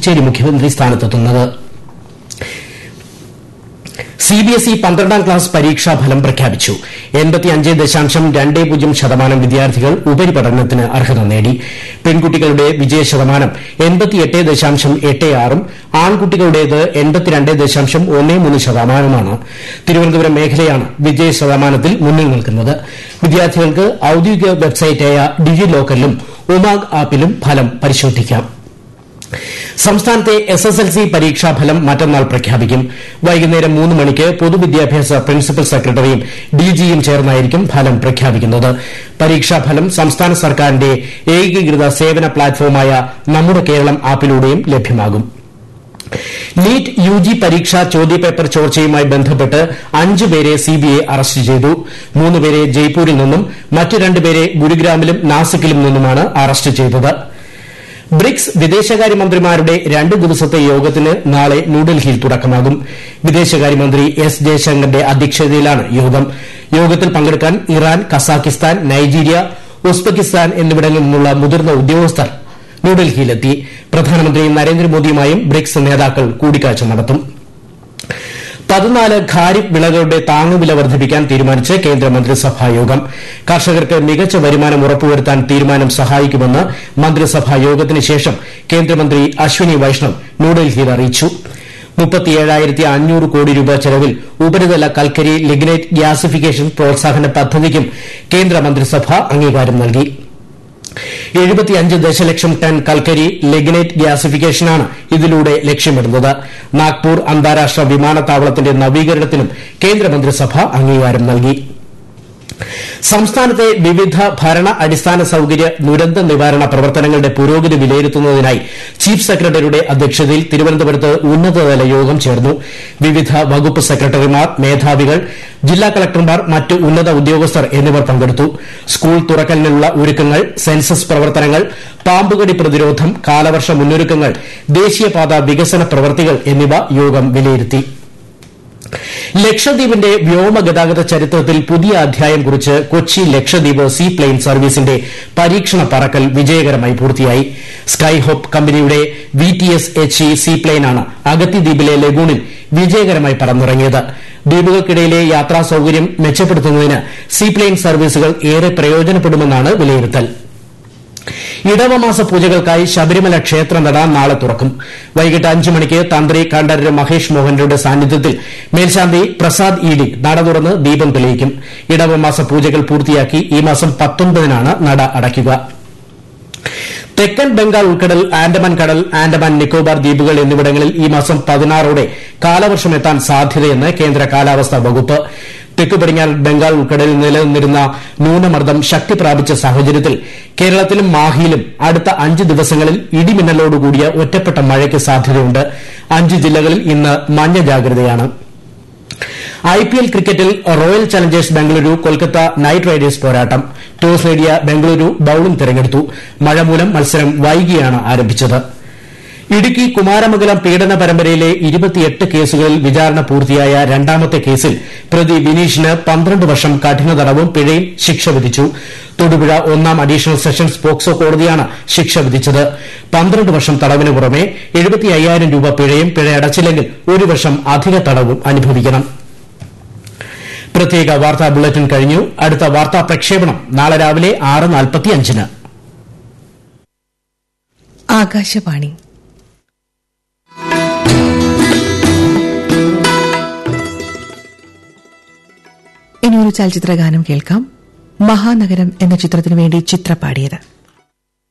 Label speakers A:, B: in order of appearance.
A: പുതുച്ചേരി മുഖ്യമന്ത്രി സ്ഥാനത്തെത്തുന്നത് സിബിഎസ്ഇ പന്ത്രണ്ടാം ക്ലാസ് പരീക്ഷാ ഫലം പ്രഖ്യാപിച്ചു എൺപത്തിയഞ്ച് ദശാംശം രണ്ട് പൂജ്യം ശതമാനം വിദ്യാർത്ഥികൾ ഉപരിപഠനത്തിന് അർഹത നേടി പെൺകുട്ടികളുടെ വിജയ ശതമാനം എൺപത്തിയെട്ട് ദശാംശം എട്ട് ആറും ആൺകുട്ടികളുടേത് എൺപത്തിരണ്ട് ദശാംശം ഒന്ന് മൂന്ന് ശതമാനമാണ് തിരുവനന്തപുരം മേഖലയാണ് വിജയ ശതമാനത്തിൽ മുന്നിൽ നിൽക്കുന്നത് വിദ്യാർത്ഥികൾക്ക് ഔദ്യോഗിക വെബ്സൈറ്റായ ഡിജി ലോക്കറിലും ഉമാഗ് ആപ്പിലും ഫലം പരിശോധിക്കാം സംസ്ഥാനത്തെ എസ് എസ് എൽ സി പരീക്ഷാഫലം മറ്റന്നാൾ പ്രഖ്യാപിക്കും വൈകുന്നേരം മൂന്ന് മണിക്ക് പൊതുവിദ്യാഭ്യാസ പ്രിൻസിപ്പൽ സെക്രട്ടറിയും ഡിജിയും ചേർന്നായിരിക്കും ഫലം പ്രഖ്യാപിക്കുന്നത് പരീക്ഷാഫലം സംസ്ഥാന സർക്കാരിന്റെ ഏകീകൃത സേവന പ്ലാറ്റ്ഫോമായ നമ്മുടെ കേരളം ആപ്പിലൂടെയും ലഭ്യമാകും നീറ്റ് യു ജി പരീക്ഷാ ചോദ്യപേപ്പർ ചോർച്ചയുമായി ബന്ധപ്പെട്ട് അഞ്ച് പേരെ സിബിഐ അറസ്റ്റ് ചെയ്തു മൂന്നുപേരെ ജയ്പൂരിൽ നിന്നും മറ്റ് രണ്ടുപേരെ ഗുരുഗ്രാമിലും നാസിക്കിലും നിന്നുമാണ് അറസ്റ്റ് ചെയ്തത് ബ്രിക്സ് വിദേശകാര്യമന്ത്രിമാരുടെ രണ്ട് ദിവസത്തെ യോഗത്തിന് നാളെ ന്യൂഡൽഹിയിൽ തുടക്കമാകും വിദേശകാര്യമന്ത്രി എസ് ജയശങ്കറിന്റെ അധ്യക്ഷതയിലാണ് യോഗം യോഗത്തിൽ പങ്കെടുക്കാൻ ഇറാൻ കസാഖിസ്ഥാൻ നൈജീരിയ ഉസ്ബെക്കിസ്ഥാൻ എന്നിവിടങ്ങളിൽ നിന്നുള്ള മുതിർന്ന ഉദ്യോഗസ്ഥർ ന്യൂഡൽഹിയിലെത്തി പ്രധാനമന്ത്രി നരേന്ദ്രമോദിയുമായും ബ്രിക്സ് നേതാക്കൾ കൂടിക്കാഴ്ച നടത്തും പതിനാല് ഖാരിഫ് വിളകളുടെ താങ്ങുവില വർദ്ധിപ്പിക്കാൻ തീരുമാനിച്ച് കേന്ദ്രമന്ത്രിസഭാ യോഗം കർഷകർക്ക് മികച്ച വരുമാനം ഉറപ്പുവരുത്താൻ തീരുമാനം സഹായിക്കുമെന്ന് മന്ത്രിസഭാ യോഗത്തിന് ശേഷം കേന്ദ്രമന്ത്രി അശ്വനി വൈഷ്ണവ് ന്യൂഡൽഹിയിൽ അറിയിച്ചു മുപ്പത്തിയേഴായിരത്തി അഞ്ഞൂറ് കോടി രൂപ ചെലവിൽ ഉപരിതല കൽക്കരി ലിഗ്നൈറ്റ് ഗ്യാസിഫിക്കേഷൻ പ്രോത്സാഹന പദ്ധതിക്കും കേന്ദ്രമന്ത്രിസഭ അംഗീകാരം നൽകി എഴുപത്തിയഞ്ച് ദശലക്ഷം ടൺ കൽക്കരി ലിഗ്നൈറ്റ് ഗ്യാസിഫിക്കേഷനാണ് ഇതിലൂടെ ലക്ഷ്യമിടുന്നത് നാഗ്പൂർ അന്താരാഷ്ട്ര വിമാനത്താവളത്തിന്റെ നവീകരണത്തിനും കേന്ദ്രമന്ത്രിസഭ അംഗീകാരം നൽകി സംസ്ഥാനത്തെ വിവിധ ഭരണ അടിസ്ഥാന സൌകര്യ ദുരന്ത നിവാരണ പ്രവർത്തനങ്ങളുടെ പുരോഗതി വിലയിരുത്തുന്നതിനായി ചീഫ് സെക്രട്ടറിയുടെ അധ്യക്ഷതയിൽ തിരുവനന്തപുരത്ത് ഉന്നതതല യോഗം ചേർന്നു വിവിധ വകുപ്പ് സെക്രട്ടറിമാർ മേധാവികൾ ജില്ലാ കളക്ടർമാർ മറ്റ് ഉന്നത ഉദ്യോഗസ്ഥർ എന്നിവർ പങ്കെടുത്തു സ്കൂൾ തുറക്കലിനുള്ള ഒരുക്കങ്ങൾ സെൻസസ് പ്രവർത്തനങ്ങൾ പാമ്പുകടി പ്രതിരോധം കാലവർഷ മുന്നൊരുക്കങ്ങൾ ദേശീയപാത വികസന പ്രവൃത്തികൾ എന്നിവ യോഗം വിലയിരുത്തി ലക്ഷദ്വീപിന്റെ വ്യോമഗതാഗത ചരിത്രത്തിൽ പുതിയ അധ്യായം കുറിച്ച് കൊച്ചി ലക്ഷദ്വീപ് സീ പ്ലെയിൻ സർവീസിന്റെ പരീക്ഷണ പറക്കൽ വിജയകരമായി പൂർത്തിയായി സ്കൈഹോപ്പ് കമ്പനിയുടെ V T S H E sea പ്ലെയിനാണ് അഗത്തി ദ്വീപിലെ ലഗൂണിൽ വിജയകരമായി പറന്നിറങ്ങിയത് ദ്വീപുകൾക്കിടയിലെ യാത്രാ സൌകര്യം മെച്ചപ്പെടുത്തുന്നതിന് സീ പ്ലെയിൻ സർവീസുകൾ ഏറെ പ്രയോജനപ്പെടുമെന്നാണ് വിലയിരുത്തൽ ഇടവമാസ പൂജകൾക്കായി ശബരിമല ക്ഷേത്രനട നാളെ തുറക്കും വൈകിട്ട് അഞ്ച് മണിക്ക് തന്ത്രി കണ്ഠരര് മഹേഷ് മോഹനരുടെ സാന്നിധ്യത്തിൽ മേൽശാന്തി പ്രസാദ് ഈഡി നട തുറന്ന് ദീപം തെളിയിക്കും ഇടവമാസ പൂജകൾ പൂർത്തിയാക്കി ഈ മാസം പത്തൊൻപതിനാണ് നട അടയ്ക്കുക തെക്കൻ ബംഗാൾ ഉൾക്കടൽ ആൻഡമാൻ കടൽ ആൻഡമാൻ നിക്കോബാർ ദ്വീപുകൾ എന്നിവിടങ്ങളിൽ ഈ മാസം പതിനാറോടെ കാലവർഷം എത്താൻ സാധ്യതയെന്ന് കേന്ദ്ര കാലാവസ്ഥാ വകുപ്പ് തെക്ക് പടിഞ്ഞാറൻ ബംഗാൾ ഉൾക്കടലിൽ നിലനിന്നിരുന്ന ന്യൂനമർദ്ദം ശക്തി പ്രാപിച്ച സാഹചര്യത്തിൽ കേരളത്തിലും മാഹിയിലും അടുത്ത അഞ്ച് ദിവസങ്ങളിൽ ഇടിമിന്നലോടുകൂടിയ ഒറ്റപ്പെട്ട മഴയ്ക്ക് സാധ്യതയുണ്ട് അഞ്ച് ജില്ലകളിൽ ഇന്ന് മഞ്ഞ ജാഗ്രതയാണ് ഐപിഎൽ ക്രിക്കറ്റിൽ Royal Challengers Bengaluru Kolkata Knight Riders പോരാട്ടം ടോസ് നേടിയ ബംഗളൂരു ബൌളിംഗ് തെരഞ്ഞെടുത്തു മഴ മൂലം മത്സരം വൈകിയാണ് ആരംഭിച്ചത് ഇടുക്കി കുമാരമംഗലം പീഡന പരമ്പരയിലെ ഇരുപത്തിയെട്ട് കേസുകളിൽ വിചാരണ പൂർത്തിയായ രണ്ടാമത്തെ കേസിൽ പ്രതി വിനീഷിന് പന്ത്രണ്ട് വർഷം കഠിന തടവും പിഴയും ശിക്ഷ വിധിച്ചു തൊടുപുഴ ഒന്നാം അഡീഷണൽ സെഷൻസ് പോക്സോ കോടതിയാണ് ശിക്ഷ വിധിച്ചത് പന്ത്രണ്ട് വർഷം തടവിന് പുറമെ എഴുപത്തി അയ്യായിരം രൂപ പിഴയും പിഴയടച്ചില്ലെങ്കിൽ ഒരു വർഷം അധിക തടവും അനുഭവിക്കണം പ്രത്യേക വാർത്താ ബുള്ളറ്റിൻ കഴിഞ്ഞു അടുത്ത വാർത്താ പ്രക്ഷേപണം നാളെ രാവിലെ ആറ് നാൽപ്പത്തിയഞ്ചിന്
B: ആകാശവാണി ഇനി ഒരു ചലച്ചിത്ര ഗാനം കേൾക്കാം മഹാനഗരം എന്ന ചിത്രത്തിനു വേണ്ടി ചിത്ര പാടിയത്